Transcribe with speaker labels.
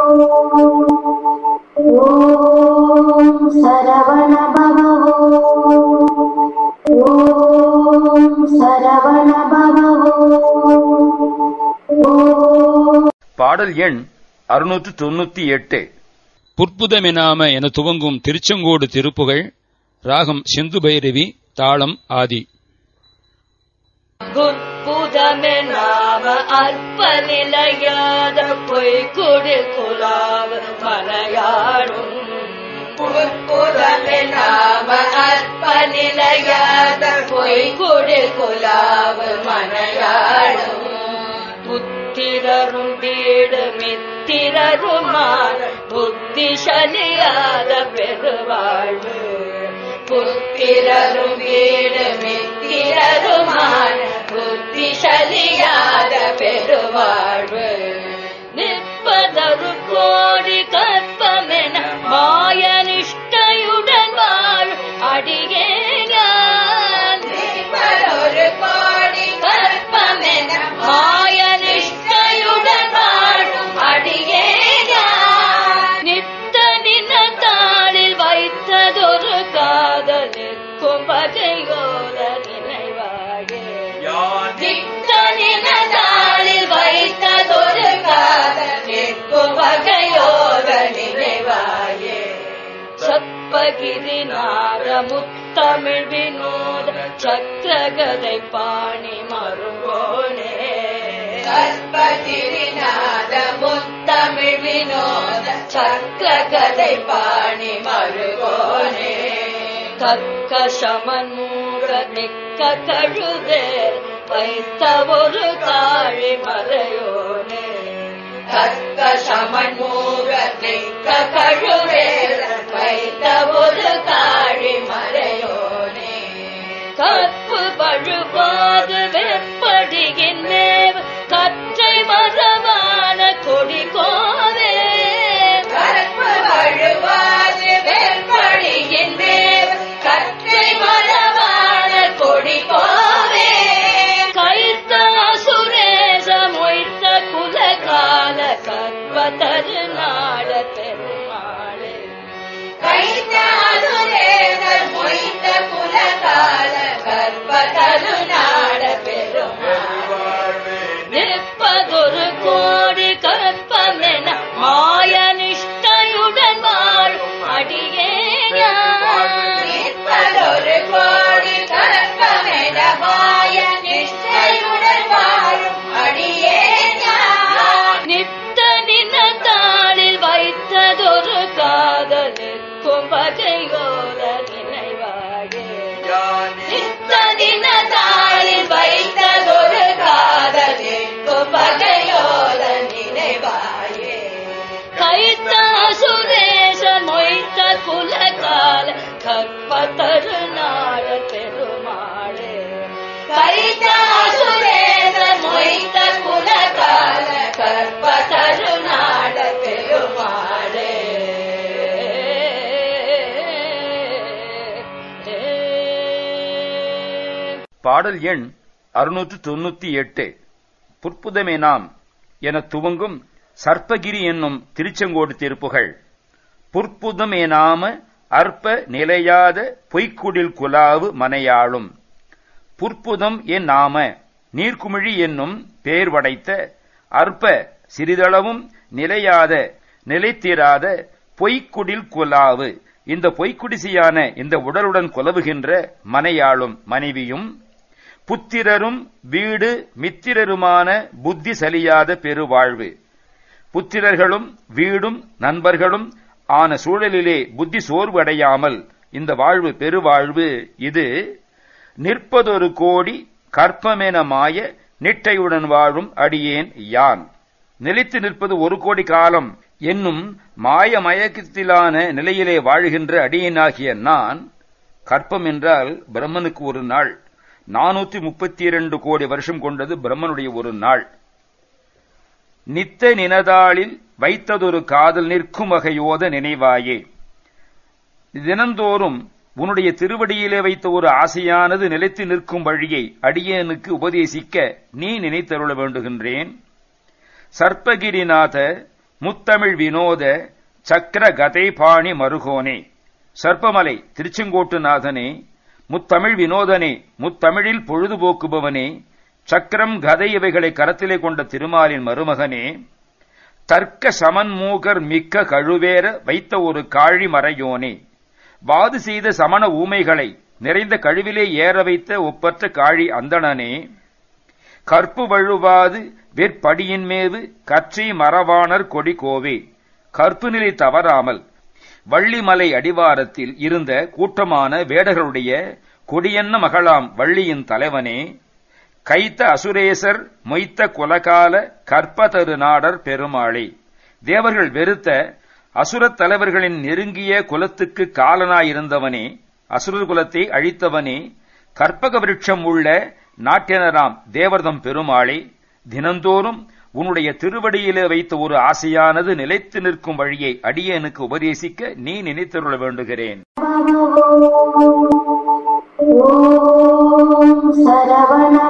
Speaker 1: ஓம் சரவண பவோ ஓம் சரவண பவோ ஓம்
Speaker 2: பாடல் எண் அறுநூற்று தொண்ணூத்தி எட்டு
Speaker 3: புற்புதமெனாம என துவங்கும் திருச்செங்கோடு திருப்புகழ் ராகம் சிந்து பைரவி தாளம் ஆதி
Speaker 4: புற்புதமே நாம அற்ப நிலையாத பொய்குடி குலாவ மலையாடும் புற்புதமே நாம அற்ப நிலையாத பொய்குடி குலாவ மலையாடும் புத்திரரும் வீடு மித்திரருமான புத்திசலியாத பெருவாழ்வு புத்திரரும் வீடு மித்திரருமான புத்திசலியாத பெருவாழ்வு நிற்பதொரு கோடி கற்பமென மாய நிஷ்டையுடன் வாழ் அடியே ஞான் நிற்பதொரு கோடி கற்பமென மாய நிஷ்டையுடன் வாழும் அடியே ஞான் நித்த நினத்தாளில் வைத்ததொரு காதல் நிற்கும் பகையோர நினைவாயே நித்த நினத்தாளில் வைத்ததொரு காதல் நிற்கும் பகையோர நினைவாயே சப்பகிரிநாத முத்தமிழ் வினோத சக்கரகதை பாணி மருங்கோனே சற்பகிரிநாத முத்தமிழ் வினோத சக்கரகதை பாணி மருகோனே கக்க சமன்மூக நிக்க கழுவேர் வைத்த ஒரு காழி மறையோனே கற்க சமன்மூக நிக்க கழுவேர் வைத்த ஒரு காழி மறையோனே கற்பு பழுவாது வெப்படிகின்றேவ் கற்றை மரபான கொடி கோவே கற்பு பழுவாது வெப்படிகின்றேவ் கற்றை மரபான கொடி கோவே கைத்த சுரேச மொய்த்த குலகால கற்பதரு நாட பெருமாளே கைத்த சுரேசர் மொய்த்த குலகால கற்பதரு நாட பெருமாளே நிற்பதொரு கோடி கற்பமென மாய நிஷ்டையுடன் வாழும் அடியே நிற்பதொரு கோடி கற்பமென மாய நிஷ்டையுடன் வாழும் அடியே நித்த நினத்தாளில் வைத்ததொரு காதல் நிற்கும் பகையோர நினைவாயே நித்த தினத்தாளில் வைத்ததொரு காதல் நிற்கும் பகையோர நினைவாயே கைத்த சுரேஷ மொய்த்த குலகால கற்பதரு நாட பெருமாளே கைத்த சுரேஷ மொய்த்த குலகால கற்பதரு நாட பெருமாளே
Speaker 2: பாடல் எண் அறுநூற்று தொண்ணூத்தி எட்டு புற்புதமே நாம் என துவங்கும் சர்ப்பகிரி என்னும் திருச்செங்கோடு திருப்புகழ் புற்புதமே நாம அற்ப நிலையாத பொய்க்குடில் குலாவு மனையாளும் புற்புதம் என் நாம நீர்க்குமிழி என்னும் பேர் படைத்த அற்ப சிறிதளவும் நிலையாத நிலைத்தீராத பொய்க்குடில் குலாவு இந்த பொய்க்குடிசையான இந்த உடலுடன் குலவுகின்ற மனையாளும் மனைவியும் புத்திரரும் வீடு மித்திரருமான புத்தி சலியாத பெருவாழ்வு புத்திரர்களும் வீடும் நண்பர்களும் ஆன சூழலிலே புத்தி சோர்வு அடையாமல் இந்த வாழ்வு பெருவாழ்வு இது நிற்பதொரு கோடி கற்பமென மாய நிட்டையுடன் வாழும் அடியேன் யான் நிலைத்து நிற்பது ஒரு கோடி காலம் என்னும் மாய மயக்கத்திலான நிலையிலே வாழ்கின்ற அடியேனாகிய நான் கற்பம் என்றால் பிரம்மனுக்கு ஒரு நாள் நானூத்தி முப்பத்தி இரண்டு கோடி வருஷம் கொண்டது பிரம்மனுடைய ஒரு நாள் நித்த நினதாளில் வைத்ததொரு காதல் நிற்கும் வகையோத நினைவாயே தினந்தோறும் உன்னுடைய திருவடியிலே வைத்த ஒரு ஆசையானது நிலைத்து நிற்கும் வழியை அடியேனுக்கு உபதேசிக்க நீ நினைத்தருள வேண்டுகின்றேன் சர்ப்பகிரிநாத முத்தமிழ் வினோத சக்கர கதைபாணி மருகோனே சர்ப்பமலை திருச்செங்கோட்டுநாதனே முத்தமிழ் வினோதனே முத்தமிழில் பொழுதுபோக்குபவனே சக்கரம் கதை இவைகளை கரத்திலே கொண்ட திருமாலின் மருமகனே தர்க்க சமன்மூகர் மிக்க கழுவேற வைத்த ஒரு காழி மறையோனே வாது செய்த சமண ஊமைகளை நிறைந்த கழுவிலே ஏற வைத்த ஒப்பற்ற காழி அந்தணனே கற்பு வழுவாது வெற்படியின் மேவு கற்றை மரவாணர் கொடி கோவே கற்பு நிலை தவறாமல் வள்ளிமலை அடிவாரத்தில் இருந்த கூட்டமான வேடர்களுடைய கொடியன்ன மகளாம் வள்ளியின் தலைவனே கைத்த அசுரேசர் மொய்த்த குலகால கற்பதரு நாடர் பெருமாளே தேவர்கள் வெறுத்த அசுரத் தலைவர்களின் நெருங்கிய குலத்துக்கு காலனாயிருந்தவனே அசுரர் குலத்தை அழித்தவனே கற்பக விருட்சம் உள்ள நாட்டினராம் தேவர்தம் பெருமாளே தினந்தோறும் உன்னுடைய திருவடியிலே வைத்த ஒரு ஆசையானது நிலைத்து நிற்கும் வழியை அடியேனுக்கு உபதேசிக்க நீ நினைத்தருள வேண்டுகிறேன்
Speaker 1: ॐ सरवण